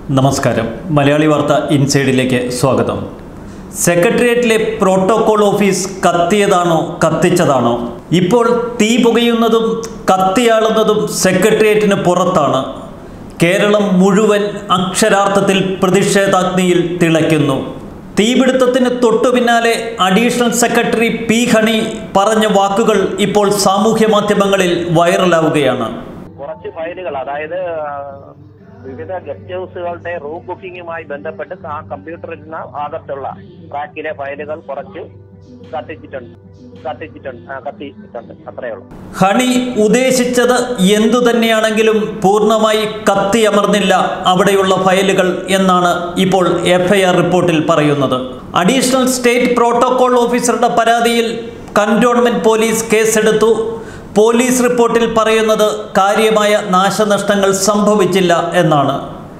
നമസ്കാരം മലയാളി വാർത്ത ഇൻസൈഡിലേക്ക് സ്വാഗതം സെക്രട്ടേറിയറ്റിലെ പ്രോട്ടോകോൾ ഓഫീസ് കത്തിയതാണോ കത്തിച്ചതാണോ ഇപ്പോൾ തീ പുകയുന്നതും കത്തിയാളുന്നതും സെക്രട്ടേറിയറ്റിന് പുറത്താണ് കേരളം മുഴുവൻ അക്ഷരാർത്ഥത്തിൽ പ്രതിഷേധാഗ്നിയിൽ തിളയ്ക്കുന്നു തീപിടുത്തത്തിന് തൊട്ടു പിന്നാലെ അഡീഷണൽ സെക്രട്ടറി പി ഹണി പറഞ്ഞ വാക്കുകൾ ഇപ്പോൾ സാമൂഹ്യ മാധ്യമങ്ങളിൽ വൈറലാവുകയാണ് കുറച്ച് ഫയലുകൾ അതായത് ആ, വിവിധ ഗസ്റ്റ് ഹൗസുകളുടെ റൂം ബുക്കിംഗുമായി ബന്ധപ്പെട്ട് ആ കമ്പ്യൂട്ടറിന് അകത്തുള്ള ട്രാക്കിലെ ഫയലുകൾ കുറച്ച് കത്തിച്ചിട്ടുണ്ട് കത്തിച്ചിട്ടുണ്ട് ആ, കത്തിച്ചിട്ടുണ്ട് അത്രയേ ഉള്ളൂ ഹണി ഉദ്ദേശിച്ചത് എന്തു തന്നെയാണെങ്കിലും പൂർണ്ണമായി കത്തിയമർന്നില്ല അവിടെയുള്ള ഫയലുകൾ എന്നാണ് ഇപ്പോൾ എഫ്ഐആർ റിപ്പോർട്ടിൽ പറയുന്നത് അഡീഷണൽ സ്റ്റേറ്റ് പ്രോട്ടോകോൾ ഓഫീസറുടെ പരാതിയിൽ കന്റോൺമെന്റ് പോലീസ് കേസെടുത്തു പോലീസ് റിപ്പോർട്ടിൽ പറയുന്നത് കാര്യമായ നാശനഷ്ടങ്ങൾ സംഭവിച്ചില്ല എന്നാണ്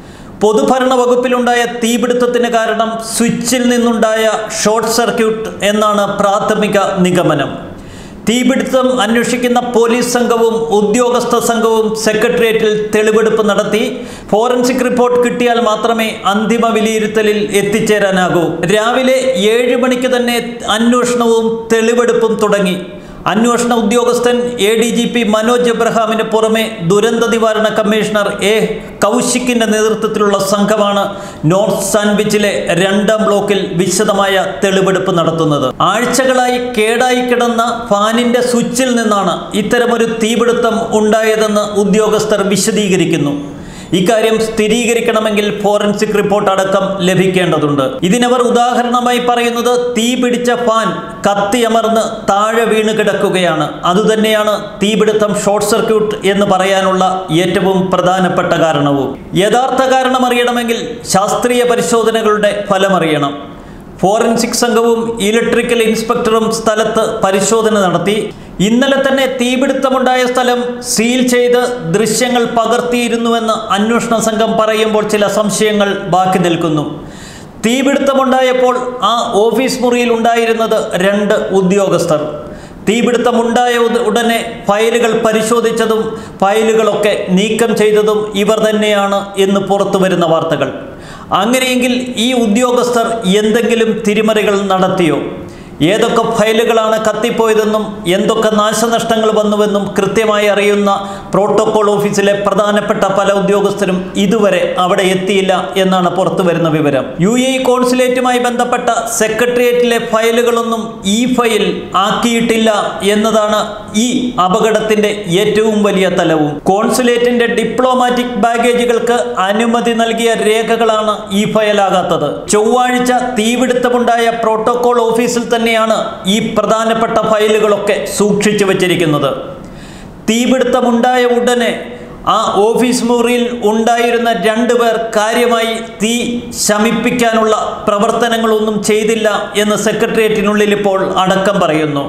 പൊതുഭരണ വകുപ്പിലുണ്ടായ തീപിടുത്തത്തിന് കാരണം സ്വിച്ചിൽ നിന്നുണ്ടായ ഷോർട്ട് സർക്യൂട്ട് എന്നാണ് പ്രാഥമിക നിഗമനം തീപിടുത്തം അന്വേഷിക്കുന്ന പോലീസ് സംഘവും ഉദ്യോഗസ്ഥ സംഘവും സെക്രട്ടേറിയറ്റിൽ തെളിവെടുപ്പ് നടത്തി ഫോറൻസിക് റിപ്പോർട്ട് കിട്ടിയാൽ മാത്രമേ അന്തിമ വിലയിരുത്തലിൽ എത്തിച്ചേരാനാകൂ രാവിലെ ഏഴ് മണിക്ക് തന്നെ അന്വേഷണവും തെളിവെടുപ്പും തുടങ്ങി അന്വേഷണ ഉദ്യോഗസ്ഥൻ A D G P Manoj എബ്രഹാമിന് പുറമെ ദുരന്ത നിവാരണ കമ്മീഷണർ എ കൗശിക്കിന്റെ നേതൃത്വത്തിലുള്ള സംഘമാണ് നോർത്ത് സാൻഡ്വിച്ചിലെ രണ്ടാം ബ്ലോക്കിൽ വിശദമായ തെളിവെടുപ്പ് നടത്തുന്നത് ആഴ്ചകളായി കേടായി കിടന്ന ഫാനിന്റെ സ്വിച്ചിൽ നിന്നാണ് ഇത്തരമൊരു തീപിടുത്തം ഉണ്ടായതെന്ന് ഉദ്യോഗസ്ഥർ വിശദീകരിക്കുന്നു ഇക്കാര്യം സ്ഥിരീകരിക്കണമെങ്കിൽ ഫോറൻസിക് റിപ്പോർട്ട് അടക്കം ലഭിക്കേണ്ടതുണ്ട് ഇതിനവർ ഉദാഹരണമായി പറയുന്നത് തീ പിടിച്ച ഫാൻ കത്തിയമർന്ന് താഴെ വീണ് കിടക്കുകയാണ് അതുതന്നെയാണ് തീപിടുത്തം ഷോർട്ട് സർക്യൂട്ട് എന്ന് പറയാനുള്ള ഏറ്റവും പ്രധാനപ്പെട്ട കാരണവും യഥാർത്ഥ കാരണം അറിയണമെങ്കിൽ ശാസ്ത്രീയ പരിശോധനകളുടെ ഫലമറിയണം ഫോറൻസിക് സംഘവും ഇലക്ട്രിക്കൽ ഇൻസ്പെക്ടറും സ്ഥലത്ത് പരിശോധന നടത്തി ഇന്നലെ തന്നെ തീപിടുത്തമുണ്ടായ സ്ഥലം സീൽ ചെയ്ത് ദൃശ്യങ്ങൾ പകർത്തിയിരുന്നുവെന്ന് അന്വേഷണ സംഘം പറയുമ്പോൾ ചില സംശയങ്ങൾ ബാക്കി നിൽക്കുന്നു തീപിടുത്തമുണ്ടായപ്പോൾ ആ ഓഫീസ് മുറിയിൽ ഉണ്ടായിരുന്നത് രണ്ട് ഉദ്യോഗസ്ഥർ തീപിടുത്തമുണ്ടായ ഉട- ഉടനെ ഫയലുകൾ പരിശോധിച്ചതും ഫയലുകളൊക്കെ നീക്കം ചെയ്തതും ഇവർ തന്നെയാണ് എന്ന് പുറത്തു വരുന്ന വാർത്തകൾ അങ്ങനെയെങ്കിൽ ഈ ഉദ്യോഗസ്ഥർ എന്തെങ്കിലും തിരിമറികൾ നടത്തിയോ ഏതൊക്കെ ഫയലുകളാണ് കത്തിപ്പോയതെന്നും എന്തൊക്കെ നാശനഷ്ടങ്ങൾ വന്നുവെന്നും കൃത്യമായി അറിയുന്ന പ്രോട്ടോകോൾ ഓഫീസിലെ പ്രധാനപ്പെട്ട പല ഉദ്യോഗസ്ഥരും ഇതുവരെ അവിടെ എത്തിയില്ല എന്നാണ് പുറത്തു വരുന്ന വിവരം യു എ കോൺസുലേറ്റുമായി ബന്ധപ്പെട്ട സെക്രട്ടേറിയറ്റിലെ ഫയലുകളൊന്നും ഈ ഫയൽ ആക്കിയിട്ടില്ല എന്നതാണ് ഈ അപകടത്തിന്റെ ഏറ്റവും വലിയ തലവും കോൺസുലേറ്റിന്റെ ഡിപ്ലോമാറ്റിക് ബാഗേജുകൾക്ക് അനുമതി നൽകിയ രേഖകളാണ് ഈ ഫയലാകാത്തത് ചൊവ്വാഴ്ച തീപിടുത്തമുണ്ടായ പ്രോട്ടോകോൾ ഓഫീസിൽ തന്നെയാണ് ഈ പ്രധാനപ്പെട്ട ഫയലുകളൊക്കെ സൂക്ഷിച്ചു വച്ചിരിക്കുന്നത് തീപിടുത്തമുണ്ടായ ഉടനെ ആ ഓഫീസ് മുറിയിൽ ഉണ്ടായിരുന്ന രണ്ടുപേർ കാര്യമായി തീ ശമിപ്പിക്കാനുള്ള പ്രവർത്തനങ്ങളൊന്നും ചെയ്തില്ല എന്ന് സെക്രട്ടേറിയറ്റിനുള്ളിൽ ഇപ്പോൾ അടക്കം പറയുന്നു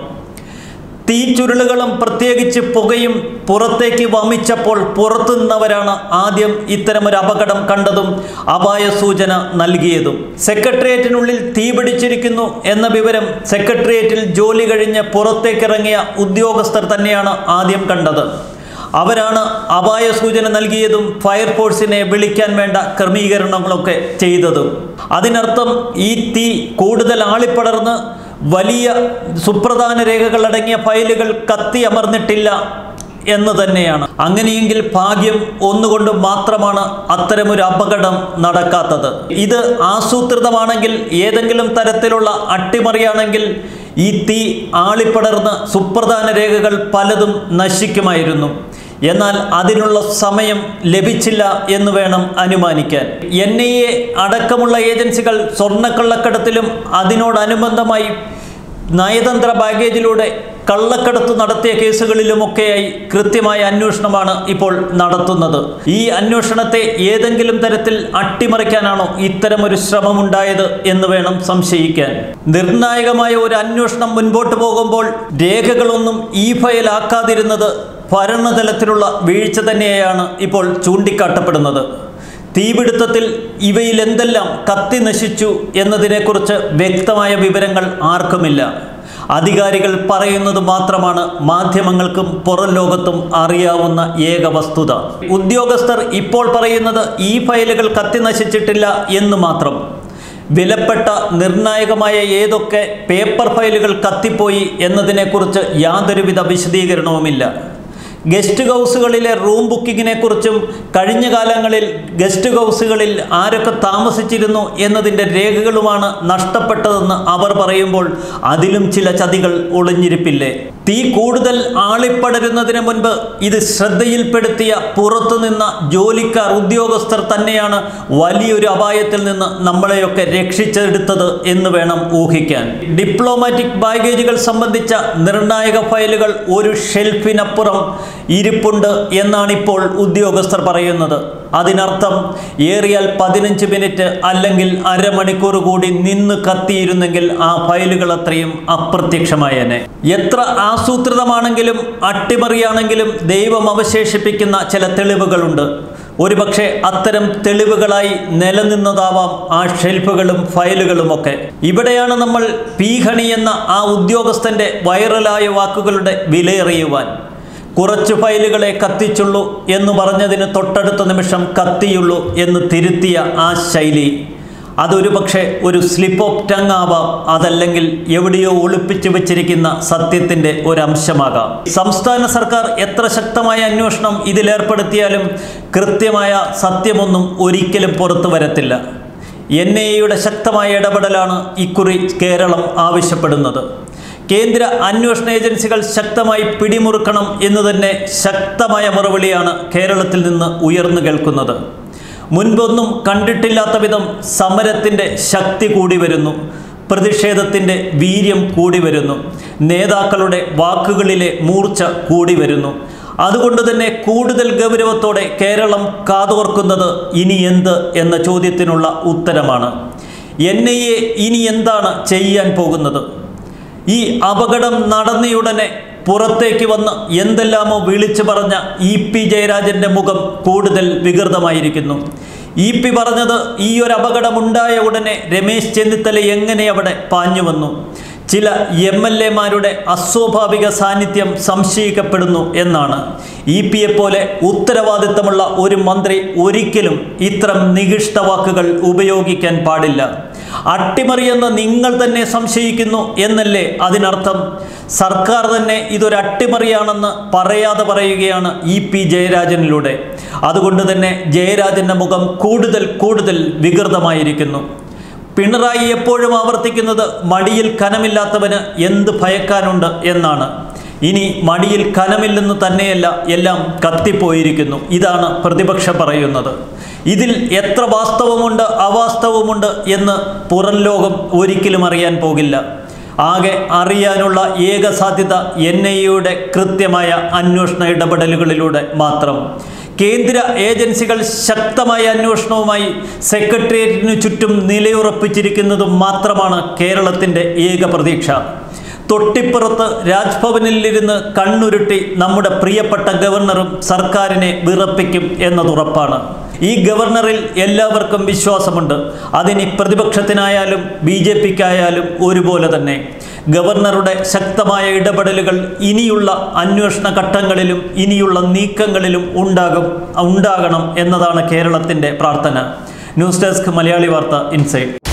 തീച്ചുരുളുകളും പ്രത്യേകിച്ച് പുകയും പുറത്തേക്ക് വമിച്ചപ്പോൾ പുറത്തു നിന്നവരാണ് ആദ്യം ഇത്തരമൊരു അപകടം കണ്ടതും അപായ സൂചന നൽകിയതും സെക്രട്ടേറിയറ്റിനുള്ളിൽ തീപിടിച്ചിരിക്കുന്നു എന്ന വിവരം സെക്രട്ടേറിയറ്റിൽ ജോലി കഴിഞ്ഞ് പുറത്തേക്കിറങ്ങിയ ഉദ്യോഗസ്ഥർ തന്നെയാണ് ആദ്യം കണ്ടത് അവരാണ് അപായ സൂചന നൽകിയതും ഫയർഫോഴ്സിനെ വിളിക്കാൻ വേണ്ട ക്രമീകരണങ്ങളൊക്കെ ചെയ്തതും അതിനർത്ഥം ഈ തീ കൂടുതൽ ആളിപ്പടർന്ന് വലിയ സുപ്രധാന രേഖകൾ അടങ്ങിയ ഫയലുകൾ കത്തി അമർന്നിട്ടില്ല എന്ന് തന്നെയാണ് അങ്ങനെയെങ്കിൽ ഭാഗ്യം ഒന്നുകൊണ്ട് മാത്രമാണ് അത്തരമൊരു അപകടം നടക്കാത്തത് ഇത് ആസൂത്രിതമാണെങ്കിൽ ഏതെങ്കിലും തരത്തിലുള്ള അട്ടിമറിയാണെങ്കിൽ ഈ തീ ആളിപ്പടർന്ന് സുപ്രധാന രേഖകൾ പലതും നശിക്കുമായിരുന്നു എന്നാൽ അതിനുള്ള സമയം ലഭിച്ചില്ല എന്ന് വേണം അനുമാനിക്കാൻ എൻ ഐ എ അടക്കമുള്ള ഏജൻസികൾ സ്വർണ്ണക്കള്ളക്കടത്തിലും അതിനോടനുബന്ധമായി നയതന്ത്ര ബാഗേജിലൂടെ കള്ളക്കടത്ത് നടത്തിയ കേസുകളിലുമൊക്കെയായി കൃത്യമായ അന്വേഷണമാണ് ഇപ്പോൾ നടത്തുന്നത് ഈ അന്വേഷണത്തെ ഏതെങ്കിലും തരത്തിൽ അട്ടിമറിക്കാനാണോ ഇത്തരമൊരു ശ്രമമുണ്ടായത് എന്ന് വേണം സംശയിക്കാൻ നിർണായകമായ ഒരു അന്വേഷണം മുൻപോട്ട് പോകുമ്പോൾ രേഖകളൊന്നും ഈ ഫയലാക്കാതിരുന്നത് ഭരണതലത്തിലുള്ള വീഴ്ച തന്നെയാണ് ഇപ്പോൾ ചൂണ്ടിക്കാട്ടപ്പെടുന്നത് തീപിടുത്തത്തിൽ ഇവയിൽ എന്തെല്ലാം കത്തി നശിച്ചു എന്നതിനെക്കുറിച്ച് വ്യക്തമായ വിവരങ്ങൾ ആർക്കുമില്ല അധികാരികൾ പറയുന്നത് മാത്രമാണ് മാധ്യമങ്ങൾക്കും പുറം ലോകത്തും അറിയാവുന്ന ഏക വസ്തുത ഉദ്യോഗസ്ഥർ ഇപ്പോൾ പറയുന്നത് ഈ ഫയലുകൾ കത്തി നശിച്ചിട്ടില്ല എന്ന് മാത്രം വിലപ്പെട്ട നിർണായകമായ ഏതൊക്കെ പേപ്പർ ഫയലുകൾ കത്തിപ്പോയി എന്നതിനെക്കുറിച്ച് യാതൊരുവിധ വിശദീകരണവുമില്ല ഗസ്റ്റ് ഹൗസുകളിലെ റൂം ബുക്കിങ്ങിനെ കുറിച്ചും കഴിഞ്ഞ കാലങ്ങളിൽ ഗസ്റ്റ് ഹൗസുകളിൽ ആരൊക്കെ താമസിച്ചിരുന്നു എന്നതിൻ്റെ രേഖകളുമാണ് നഷ്ടപ്പെട്ടതെന്ന് അവർ പറയുമ്പോൾ അതിലും ചില ചതികൾ ഒളിഞ്ഞിരിപ്പില്ലേ തീ കൂടുതൽ ആളിപ്പടരുന്നതിന് മുൻപ് ഇത് ശ്രദ്ധയിൽപ്പെടുത്തിയ പുറത്തുനിന്ന ജോലിക്കാർ ഉദ്യോഗസ്ഥർ തന്നെയാണ് വലിയൊരു അപായത്തിൽ നിന്ന് നമ്മളെയൊക്കെ രക്ഷിച്ചെടുത്തത് എന്ന് വേണം ഊഹിക്കാൻ ഡിപ്ലോമാറ്റിക് ബാഗേജുകൾ സംബന്ധിച്ച നിർണായക ഫയലുകൾ ഒരു ഷെൽഫിനപ്പുറം ഇരിപ്പുണ്ട് എന്നാണ് ഇപ്പോൾ ഉദ്യോഗസ്ഥർ പറയുന്നത് അതിനർത്ഥം ഏറിയാൽ പതിനഞ്ച് മിനിറ്റ് അല്ലെങ്കിൽ അരമണിക്കൂർ കൂടി നിന്ന് കത്തിയിരുന്നെങ്കിൽ ആ ഫയലുകൾ അത്രയും അപ്രത്യക്ഷമായേനെ എത്ര ആസൂത്രിതമാണെങ്കിലും അട്ടിമറിയാണെങ്കിലും ദൈവം അവശേഷിപ്പിക്കുന്ന ചില തെളിവുകളുണ്ട് ഒരുപക്ഷെ അത്തരം തെളിവുകളായി നിലനിന്നതാവാം ആ ഷെൽഫുകളും ഫയലുകളുമൊക്കെ ഇവിടെയാണ് നമ്മൾ പീഹണി എന്ന ആ ഉദ്യോഗസ്ഥന്റെ വൈറലായ വാക്കുകളുടെ വിലയറിയുവാൻ കുറച്ച് ഫയലുകളെ കത്തിച്ചുള്ളൂ എന്ന് പറഞ്ഞതിന് തൊട്ടടുത്ത നിമിഷം കത്തിയുള്ളൂ എന്ന് തിരുത്തിയ ആ ശൈലി അതൊരു പക്ഷേ ഒരു സ്ലിപ്പ് ഓഫ് ടങ് ആവാം അതല്ലെങ്കിൽ എവിടെയോ ഒളിപ്പിച്ചു വെച്ചിരിക്കുന്ന സത്യത്തിൻ്റെ ഒരംശമാകാം സംസ്ഥാന സർക്കാർ എത്ര ശക്തമായ അന്വേഷണം ഇതിലേർപ്പെടുത്തിയാലും കൃത്യമായ സത്യമൊന്നും ഒരിക്കലും പുറത്തു വരത്തില്ല എൻ ഐ എയുടെ ശക്തമായ ഇടപെടലാണ് ഇക്കുറി കേരളം ആവശ്യപ്പെടുന്നത് കേന്ദ്ര അന്വേഷണ ഏജൻസികൾ ശക്തമായി പിടിമുറുക്കണം എന്ന് തന്നെ ശക്തമായ മറുപടിയാണ് കേരളത്തിൽ നിന്ന് ഉയർന്നു കേൾക്കുന്നത് മുൻപൊന്നും കണ്ടിട്ടില്ലാത്ത വിധം സമരത്തിൻ്റെ ശക്തി കൂടി വരുന്നു പ്രതിഷേധത്തിൻ്റെ വീര്യം കൂടി വരുന്നു നേതാക്കളുടെ വാക്കുകളിലെ മൂർച്ച കൂടി വരുന്നു അതുകൊണ്ട് തന്നെ കൂടുതൽ ഗൗരവത്തോടെ കേരളം കാതോർക്കുന്നത് ഇനി എന്ത് എന്ന ചോദ്യത്തിനുള്ള ഉത്തരമാണ് എൻ ഐ എ ഇനി എന്താണ് ചെയ്യാൻ പോകുന്നത് ഈ അപകടം നടന്നയുടനെ പുറത്തേക്ക് വന്ന് എന്തെല്ലാമോ വിളിച്ചു പറഞ്ഞ ഇ പി ജയരാജൻ്റെ മുഖം കൂടുതൽ വികൃതമായിരിക്കുന്നു ഇ പി പറഞ്ഞത് ഈ ഒരു അപകടമുണ്ടായ ഉടനെ രമേശ് ചെന്നിത്തല എങ്ങനെ അവിടെ പാഞ്ഞു വന്നു ചില എം എൽ എമാരുടെ അസ്വാഭാവിക സാന്നിധ്യം സംശയിക്കപ്പെടുന്നു എന്നാണ് ഇ പിയെ പോലെ ഉത്തരവാദിത്തമുള്ള ഒരു മന്ത്രി ഒരിക്കലും ഇത്തരം നികിഷ്ട വാക്കുകൾ ഉപയോഗിക്കാൻ പാടില്ല അട്ടിമറിയെന്ന് നിങ്ങൾ തന്നെ സംശയിക്കുന്നു എന്നല്ലേ അതിനർത്ഥം സർക്കാർ തന്നെ ഇതൊരു അട്ടിമറിയാണെന്ന് പറയാതെ പറയുകയാണ് ഇ പി ജയരാജനിലൂടെ അതുകൊണ്ട് തന്നെ ജയരാജൻ്റെ മുഖം കൂടുതൽ കൂടുതൽ വികൃതമായിരിക്കുന്നു പിണറായി എപ്പോഴും ആവർത്തിക്കുന്നത് മടിയിൽ കനമില്ലാത്തവന് എന്ത് ഭയക്കാനുണ്ട് എന്നാണ് ഇനി മടിയിൽ കനമില്ലെന്ന് തന്നെയല്ല എല്ലാം കത്തിപ്പോയിരിക്കുന്നു ഇതാണ് പ്രതിപക്ഷം പറയുന്നത് ഇതിൽ എത്ര വാസ്തവമുണ്ട് അവാസ്തവമുണ്ട് എന്ന് പുറം ലോകം ഒരിക്കലും അറിയാൻ പോകില്ല ആകെ അറിയാനുള്ള ഏക സാധ്യത എൻ ഐ എയുടെ കൃത്യമായ അന്വേഷണ ഇടപെടലുകളിലൂടെ മാത്രം കേന്ദ്ര ഏജൻസികൾ ശക്തമായ അന്വേഷണവുമായി സെക്രട്ടേറിയറ്റിനു ചുറ്റും നിലയുറപ്പിച്ചിരിക്കുന്നതും മാത്രമാണ് കേരളത്തിൻ്റെ ഏക പ്രതീക്ഷ തൊട്ടിപ്പുറത്ത് രാജ്ഭവനിലിരുന്ന് കണ്ണുരുട്ടി നമ്മുടെ പ്രിയപ്പെട്ട ഗവർണറും സർക്കാരിനെ വിറപ്പിക്കും എന്നതുറപ്പാണ് ഈ ഗവർണറിൽ എല്ലാവർക്കും വിശ്വാസമുണ്ട് അതിനി പ്രതിപക്ഷത്തിനായാലും ബി ജെ പിക്കായാലും ഒരുപോലെ തന്നെ ഗവർണറുടെ ശക്തമായ ഇടപെടലുകൾ ഇനിയുള്ള അന്വേഷണ ഘട്ടങ്ങളിലും ഇനിയുള്ള നീക്കങ്ങളിലും ഉണ്ടാകും ഉണ്ടാകണം എന്നതാണ് കേരളത്തിൻ്റെ പ്രാർത്ഥന ന്യൂസ് ഡെസ്ക് മലയാളി വാർത്ത ഇൻസൈഡ്